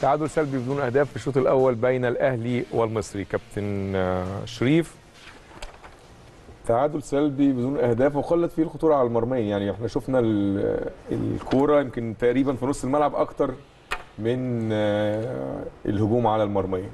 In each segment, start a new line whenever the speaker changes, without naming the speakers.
تعادل سلبي بدون اهداف في الشوط الاول بين الاهلي والمصري كابتن آه، شريف تعادل سلبي بدون اهداف وقلت فيه الخطوره على المرميين يعني احنا شفنا ال- الكوره يمكن تقريبا في نص الملعب اكتر من آه، الهجوم على المرميين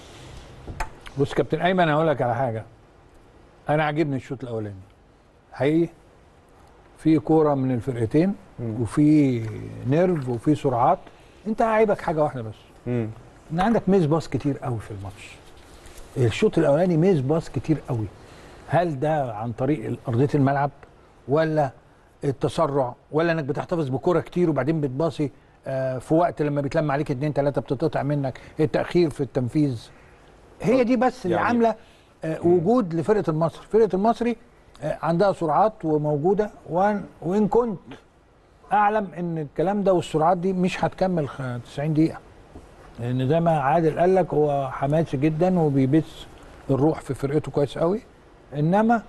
بص كابتن ايمن هقول لك على حاجه انا عاجبني الشوط الاولاني حقيقي في كوره من الفرقتين
مم.
وفي نيرف وفي سرعات انت عيبك حاجه واحده بس
مم.
ان عندك ميز باص كتير قوي في الماتش الشوط الاولاني ميز باص كتير قوي هل ده عن طريق ارضيه الملعب ولا التسرع ولا انك بتحتفظ بكرة كتير وبعدين بتباصي آه، في وقت لما بيتلم عليك اتنين تلاته بتتقطع منك التاخير في التنفيذ هي دي بس اللي
يعني-
عامله آه، وجود لفرقه المصري فرقه المصري آه، عندها سرعات وموجوده وان وان كنت اعلم ان الكلام ده والسرعات دي مش هتكمل خ- 90 دقيقه لان زي ما عادل قال لك هو حماسي جدا وبيبث الروح في فرقته كويس قوي انما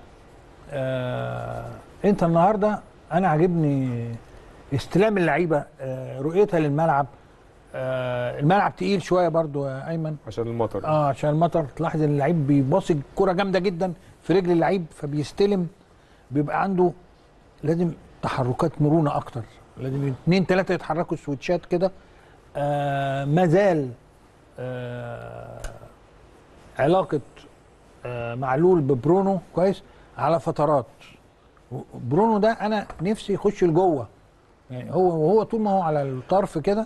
آه انت النهارده انا عاجبني استلام اللعيبه آه رؤيتها للملعب آه الملعب تقيل شويه برضو يا ايمن
عشان المطر
اه عشان المطر تلاحظ ان اللعيب بيباصي الكره جامده جدا في رجل اللعيب فبيستلم بيبقى عنده لازم تحركات مرونه اكتر لازم اثنين ثلاثه يتحركوا سويتشات كده آه ما زال آه علاقه آه معلول ببرونو كويس على فترات برونو ده انا نفسي يخش لجوه يعني هو وهو طول ما هو على الطرف كده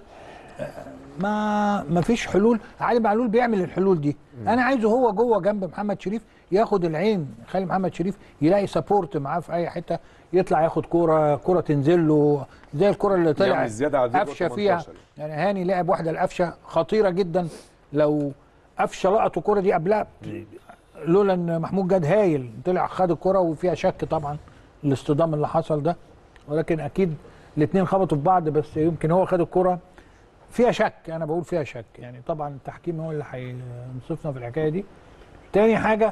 ما ما فيش حلول علي معلول بيعمل الحلول دي انا عايزه هو جوه جنب محمد شريف ياخد العين خلي محمد شريف يلاقي سبورت معاه في اي حته يطلع ياخد كوره كوره تنزل له زي الكوره اللي طلع
يعمل زيادة على الفيجو
قفشه فيها
18.
يعني هاني لعب واحده القفشه خطيره جدا لو قفشه لقط الكوره دي قبلها لولا ان محمود جاد هايل طلع خد الكوره وفيها شك طبعا الاصطدام اللي حصل ده ولكن اكيد الاثنين خبطوا في بعض بس يمكن هو خد الكوره فيها شك انا بقول فيها شك يعني طبعا التحكيم هو اللي هينصفنا في الحكايه دي تاني حاجه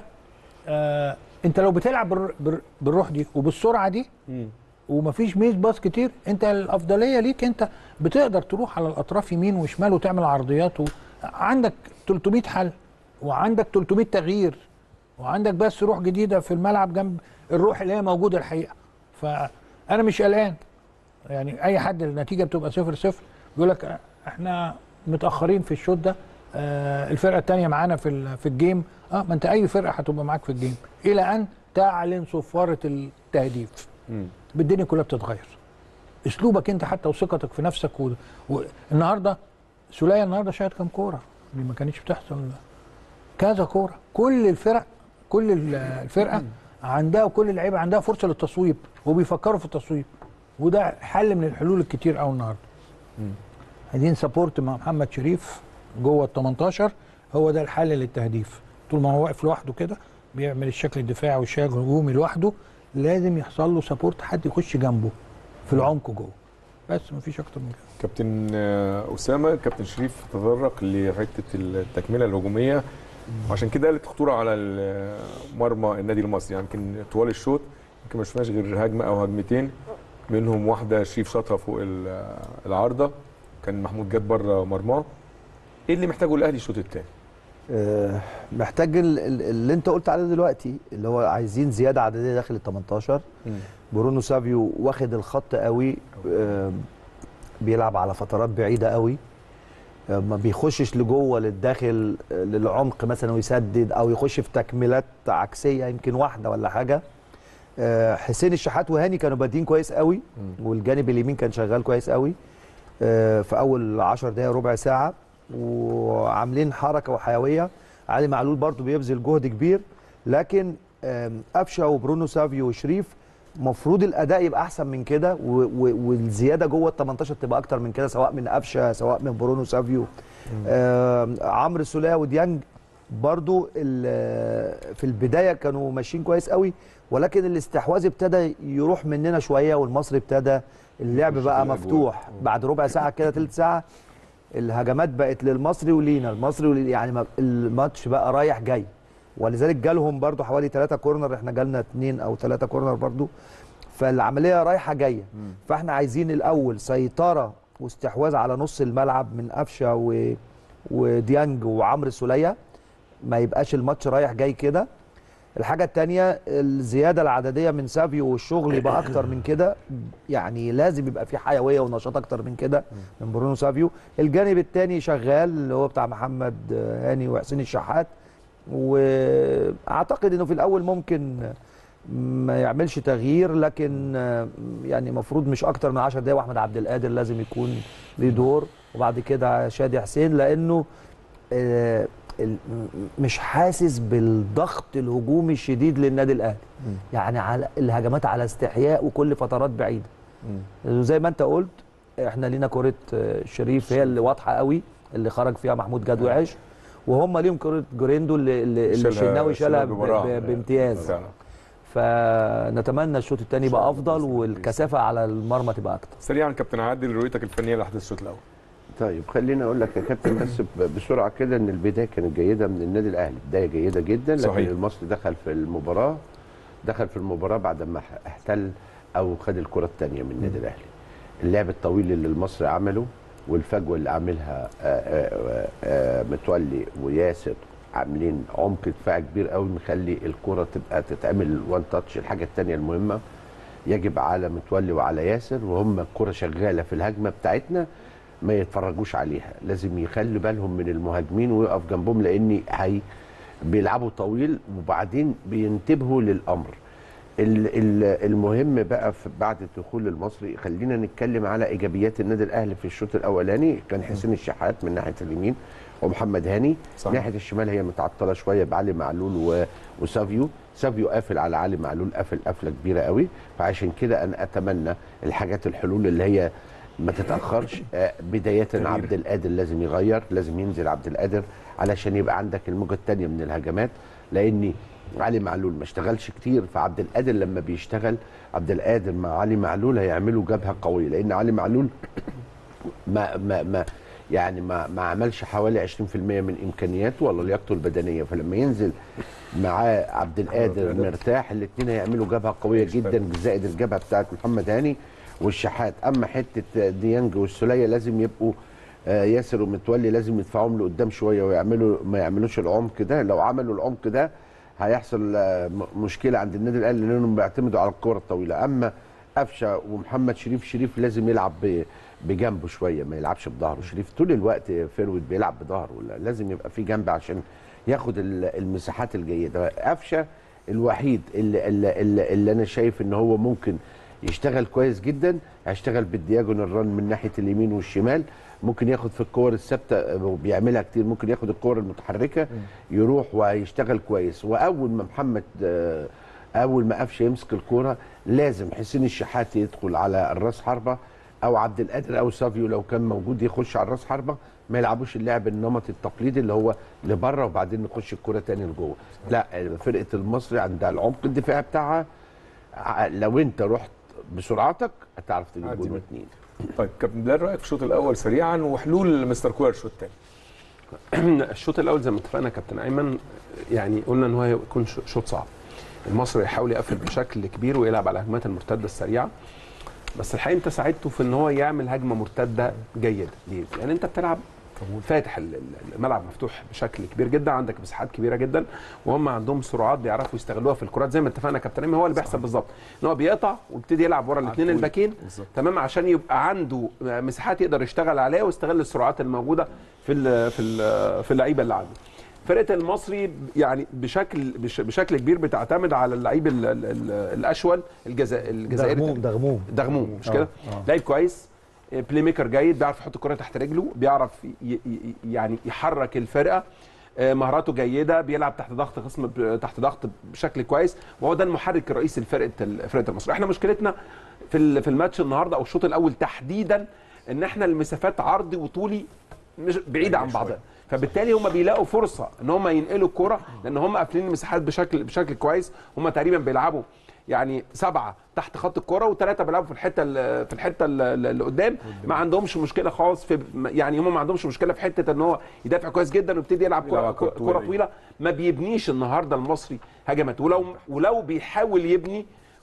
آه انت لو بتلعب بالر- بالر- بالروح دي وبالسرعه دي
مم.
ومفيش ميز باص كتير انت الافضليه ليك انت بتقدر تروح على الاطراف يمين وشمال وتعمل عرضيات و... عندك 300 حل وعندك 300 تغيير وعندك بس روح جديده في الملعب جنب الروح اللي هي موجوده الحقيقه فانا مش قلقان يعني اي حد النتيجه بتبقى صفر صفر بيقول لك احنا متاخرين في الشوط ده آه الفرقه الثانيه معانا في ال- في الجيم اه ما انت اي فرقه هتبقى معاك في الجيم الى ان تعلن صفاره التهديف
مم.
بالدنيا كلها بتتغير اسلوبك انت حتى وثقتك في نفسك و... والنهارده سوليه النهارده شاهد كام كوره دي ما كانتش بتحصل كذا كوره كل الفرق كل ال- الفرقه عندها وكل اللعيبه عندها فرصه للتصويب وبيفكروا في التصويب وده حل من الحلول الكتير قوي النهارده عايزين سبورت مع محمد شريف جوه ال 18 هو ده الحل للتهديف طول ما هو واقف لوحده كده بيعمل الشكل الدفاعي والشكل الهجومي لوحده لازم يحصل له سبورت حد يخش جنبه في العمق جوه بس مفيش اكتر من كده
كابتن آه، اسامه كابتن شريف تطرق لحته التكمله الهجوميه وعشان كده قالت خطوره على ال- مرمى النادي المصري يعني يمكن طوال الشوط يمكن ما شفناش غير هجمه او هجمتين منهم واحده شريف شاطها فوق ال- العارضه كان محمود جاد بره مرماه ايه اللي محتاجه الاهلي الشوط الثاني؟
آه، محتاج ال- ال- اللي انت قلت عليه دلوقتي اللي هو عايزين زياده عدديه داخل ال 18 برونو سافيو واخد الخط قوي آه، بيلعب على فترات بعيده قوي آه، ما بيخشش لجوه للداخل آه، للعمق مثلا ويسدد او يخش في تكميلات عكسيه يمكن واحده ولا حاجه آه، حسين الشحات وهاني كانوا بادين كويس قوي والجانب اليمين كان شغال كويس قوي آه، في اول 10 دقائق ربع ساعه وعاملين حركه وحيويه علي معلول برضو بيبذل جهد كبير لكن آم، قفشه وبرونو سافيو وشريف المفروض الاداء يبقى احسن من كده و- و- والزياده جوه ال 18 تبقى اكتر من كده سواء من قفشه سواء من برونو سافيو آم، عمرو سوليه وديانج برضو ال- في البدايه كانوا ماشيين كويس قوي ولكن الاستحواذ ابتدى يروح مننا شويه والمصري ابتدى اللعب
يخش
بقى
في الأجواء.
مفتوح بعد ربع ساعه كده ثلث ساعه الهجمات بقت للمصري ولينا المصري ولينا يعني ما- الماتش بقى رايح جاي ولذلك جالهم برضو حوالي ثلاثة كورنر احنا جالنا اثنين او ثلاثة كورنر برضو فالعمليه رايحه جايه فاحنا عايزين الاول سيطره واستحواذ على نص الملعب من قفشه و وديانج وعمرو السوليه ما يبقاش الماتش رايح جاي كده الحاجه الثانيه الزياده العدديه من سافيو والشغل يبقى اكتر من كده يعني لازم يبقى في حيويه ونشاط اكتر من كده من برونو سافيو الجانب الثاني شغال اللي هو بتاع محمد هاني وحسين الشحات واعتقد انه في الاول ممكن ما يعملش تغيير لكن آه، يعني المفروض مش اكتر من 10 دقايق واحمد عبد القادر لازم يكون ليه دور وبعد كده شادي حسين لانه آه، ال- م- مش حاسس بالضغط الهجومي الشديد للنادي الاهلي يعني على الهجمات على استحياء وكل فترات بعيده زي ما انت قلت احنا لينا كره آه، شريف هي اللي واضحه قوي اللي خرج فيها محمود جاد وعش وهم ليهم كره جوريندو اللي, اللي اللي
شالها-
الشناوي شالها
شالها
ب-
ببراعة.
ب- بامتياز
فعلا.
فنتمنى الشوط الثاني يبقى افضل والكثافه على المرمى تبقى اكتر
سريعا كابتن عادل رؤيتك الفنيه لاحداث الشوط الاول
طيب خليني اقول لك يا كابتن بس ب- بسرعه كده ان البدايه كانت جيده من النادي الاهلي بدايه جيده جدا لكن
صحيح.
المصري دخل في المباراه دخل في المباراه بعد ما ح- احتل او خد الكره الثانيه من النادي الاهلي اللعب الطويل اللي المصري عمله والفجوه اللي عاملها آه، آه، آه، متولي وياسر عاملين عمق دفاع كبير قوي مخلي الكره تبقى تتعمل وان تاتش الحاجه الثانيه المهمه يجب على متولي وعلى ياسر وهم الكره شغاله في الهجمه بتاعتنا ما يتفرجوش عليها لازم يخلي بالهم من المهاجمين ويقف جنبهم لان هي بيلعبوا طويل وبعدين بينتبهوا للامر ال- ال- المهم بقى في بعد الدخول المصري خلينا نتكلم على ايجابيات النادي الاهلي في الشوط الاولاني كان حسين الشحات من ناحيه اليمين ومحمد هاني
صحيح.
ناحيه الشمال هي متعطله شويه بعلي معلول و... وسافيو سافيو قافل على علي معلول قافل قفله كبيره قوي فعشان كده انا اتمنى الحاجات الحلول اللي هي ما تتاخرش آه، بدايه عبد القادر لازم يغير لازم ينزل عبد القادر علشان يبقى عندك الموجه الثانيه من الهجمات لاني علي معلول ما اشتغلش كتير فعبد القادر لما بيشتغل عبد القادر مع علي معلول هيعملوا جبهه قويه لان علي معلول ما ما ما يعني ما ما عملش حوالي 20% من امكانياته ولا لياقته البدنيه فلما ينزل معاه عبد القادر مرتاح الاثنين هيعملوا جبهه قويه جدا زائد الجبهه بتاعت محمد هاني والشحات اما حته ديانج والسوليه لازم يبقوا آه، ياسر ومتولي لازم يدفعوهم لقدام شويه ويعملوا ما يعملوش العمق ده لو عملوا العمق ده هيحصل آه، م- مشكله عند النادي الاهلي لانهم بيعتمدوا على الكره الطويله اما قفشه ومحمد شريف شريف لازم يلعب ب- بجنبه شويه ما يلعبش بظهره شريف طول الوقت فيرود بيلعب بظهره لا، لازم يبقى في جنب عشان ياخد ال- المساحات الجيده قفشه الوحيد اللي, اللي, اللي, اللي انا شايف ان هو ممكن يشتغل كويس جدا هيشتغل بالدياجونال ران من ناحيه اليمين والشمال ممكن ياخد في الكور الثابته وبيعملها كتير ممكن ياخد الكور المتحركه يروح وهيشتغل كويس واول ما محمد آه، اول ما قفشه يمسك الكوره لازم حسين الشحات يدخل على الراس حربه او عبد القادر او سافيو لو كان موجود يخش على الراس حربه ما يلعبوش اللعب النمط التقليدي اللي هو لبره وبعدين نخش الكوره تاني لجوه لا فرقه المصري عندها العمق الدفاعي بتاعها ع- لو انت رحت بسرعتك هتعرف تجيب
عادي
جول
بقى.
واثنين
طيب كابتن بلال رايك في الشوط الاول سريعا وحلول مستر كولر الشوط الثاني
الشوط الاول زي ما اتفقنا يا كابتن ايمن يعني قلنا ان هو هيكون ش- شوط صعب المصري يحاول يقفل بشكل كبير ويلعب على الهجمات المرتده السريعه بس الحقيقه انت ساعدته في ان هو يعمل هجمه مرتده جيده ليه؟ لان انت بتلعب فاتح ال- ال- الملعب مفتوح بشكل كبير جدا عندك مساحات كبيره جدا وهم عندهم سرعات بيعرفوا يستغلوها في الكرات زي ما اتفقنا يا كابتن ايمن هو اللي بيحصل بالظبط ان هو بيقطع ويبتدي يلعب ورا الاثنين
طول.
الباكين
بالظبط.
تمام عشان يبقى عنده مساحات يقدر يشتغل عليها ويستغل السرعات الموجوده في ال في ال في اللعيبه اللي عنده فرقه المصري يعني بشكل بش- بشكل كبير بتعتمد على اللعيب ال- ال- ال- الاشول الجزا- الجزائري
دغموم دغموم
دغموم مش
آه،
كده
آه.
لعيب كويس بلاي ميكر جيد بيعرف يحط الكره تحت رجله بيعرف ي- ي- يعني يحرك الفرقه آه، مهاراته جيده بيلعب تحت ضغط خصم ب- تحت ضغط بشكل كويس وهو ده المحرك الرئيسي لفرقه ال- فرقه المصري احنا مشكلتنا في ال- في الماتش النهارده او الشوط الاول تحديدا ان احنا المسافات عرضي وطولي مش بعيده عن بعضها فبالتالي هم بيلاقوا فرصه ان هم ينقلوا الكره لان هم قافلين المساحات بشكل بشكل كويس هم تقريبا بيلعبوا يعني سبعه تحت خط الكره وثلاثه بيلعبوا في الحته ال- في الحته ال- ال- اللي قدام ما عندهمش مشكله خالص في يعني هم ما عندهمش مشكله في حته ان هو يدافع كويس جدا ويبتدي يلعب كره
يلعب كرة
كرة
طويلة.
طويله ما بيبنيش النهارده المصري هجمات ولو ولو بيحاول يبني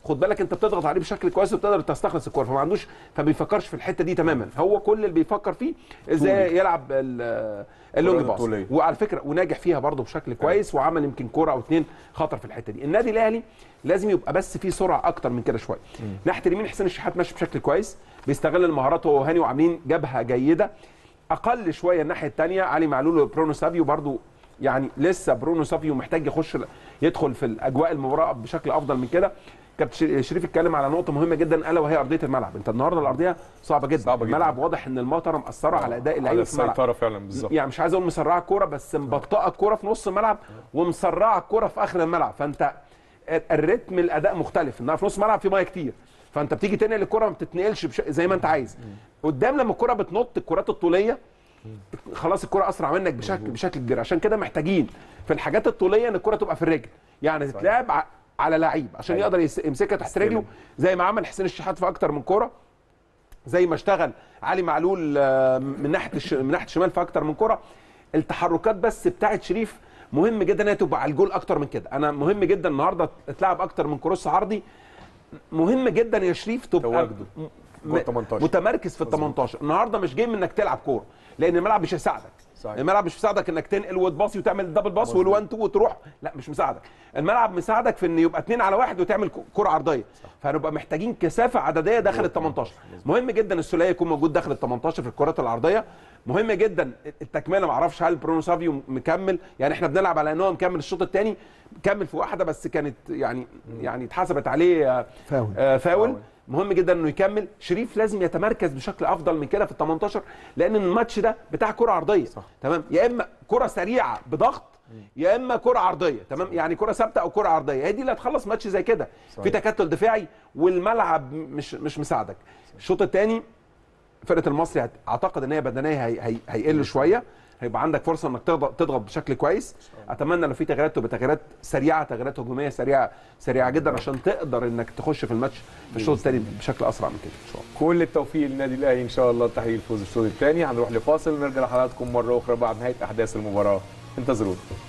خد بالك انت بتضغط عليه بشكل كويس وبتقدر تستخلص الكوره فما عندوش فما بيفكرش في الحته دي تماما هو كل اللي بيفكر فيه ازاي يلعب ال- اللونج باص
الطولية.
وعلى فكره وناجح فيها برضه بشكل كويس وعمل يمكن كوره او اتنين خطر في الحته دي النادي الاهلي لازم يبقى بس فيه سرعه اكتر من كده شويه ناحيه اليمين حسين الشحات ماشي بشكل كويس بيستغل المهارات هو وهاني وعاملين جبهه جيده اقل شويه الناحيه الثانيه علي معلول وبرونو سافيو برضو يعني لسه برونو سافيو محتاج يخش يدخل في الاجواء المباراه بشكل افضل من كده كابتن شري- شريف اتكلم على نقطه مهمه جدا الا وهي ارضيه الملعب انت النهارده الارضيه صعبه جدا
صعبة جدا.
الملعب واضح ان المطره مأثره على اداء
على
اللعيبه في الملعب
السيطره فعلا بالظبط
يعني مش عايز اقول مسرعه الكوره بس مبطئه الكوره في نص الملعب ومسرعه الكوره في اخر الملعب فانت الريتم الاداء مختلف النهارده في نص الملعب في ميه كتير فانت بتيجي تنقل الكوره ما بتتنقلش بش... زي ما انت عايز قدام لما الكوره بتنط الكرات الطوليه خلاص الكرة اسرع منك بشكل بشكل كبير عشان كده محتاجين في الحاجات الطوليه ان الكرة تبقى في الرجل يعني تتلعب ع- على لعيب عشان
أيوة.
يقدر يس- يمسكها تحت رجله زي ما عمل حسين الشحات في اكتر من كوره زي ما اشتغل علي معلول آه، من ناحيه الش... من ناحيه الشمال في اكتر من كره التحركات بس بتاعت شريف مهم جدا انها تبقى على الجول اكتر من كده انا مهم جدا النهارده اتلعب اكتر من كروس عرضي مهم جدا يا شريف تبقى
تواجده.
م-
جوه 18.
متمركز في ال 18 النهارده مش جاي من انك تلعب كوره لان الملعب مش هيساعدك
صحيح.
الملعب مش مساعدك انك تنقل وتباصي وتعمل دبل باص والوان تو وتروح لا مش مساعدك الملعب مساعدك في ان يبقى اتنين على واحد وتعمل ك- كره عرضيه فهنبقى محتاجين كثافه عدديه داخل ال 18 مهم جدا السوليه يكون موجود داخل ال 18 في الكرات العرضيه مهم جدا التكمله ما اعرفش هل برونو سافيو مكمل يعني احنا بنلعب على ان هو مكمل الشوط الثاني كمل في واحده بس كانت يعني يعني اتحسبت عليه آه،
فاول.
آه، فاول
فاول.
مهم جدا انه يكمل شريف لازم يتمركز بشكل افضل من كده في ال 18 لان الماتش ده بتاع كره عرضيه صح. تمام يا اما كره سريعه بضغط يا اما كره عرضيه تمام يعني كره ثابته او كره عرضيه هي دي اللي هتخلص ماتش زي كده في تكتل دفاعي والملعب مش مش مساعدك الشوط الثاني فرقه المصري هت- اعتقد ان هي بدنيه هي هي هيقل شويه هيبقى عندك فرصه انك تضغط تضغط بشكل كويس اتمنى لو في تغييرات تبقى تغييرات سريعه تغييرات هجوميه سريعه سريعه جدا عشان تقدر انك تخش في الماتش في الشوط الثاني بشكل اسرع من كده ان شاء الله
كل التوفيق للنادي الاهلي ان شاء الله تحقيق الفوز الشوط الثاني هنروح لفاصل ونرجع لحضراتكم مره اخرى بعد نهايه احداث المباراه انتظرونا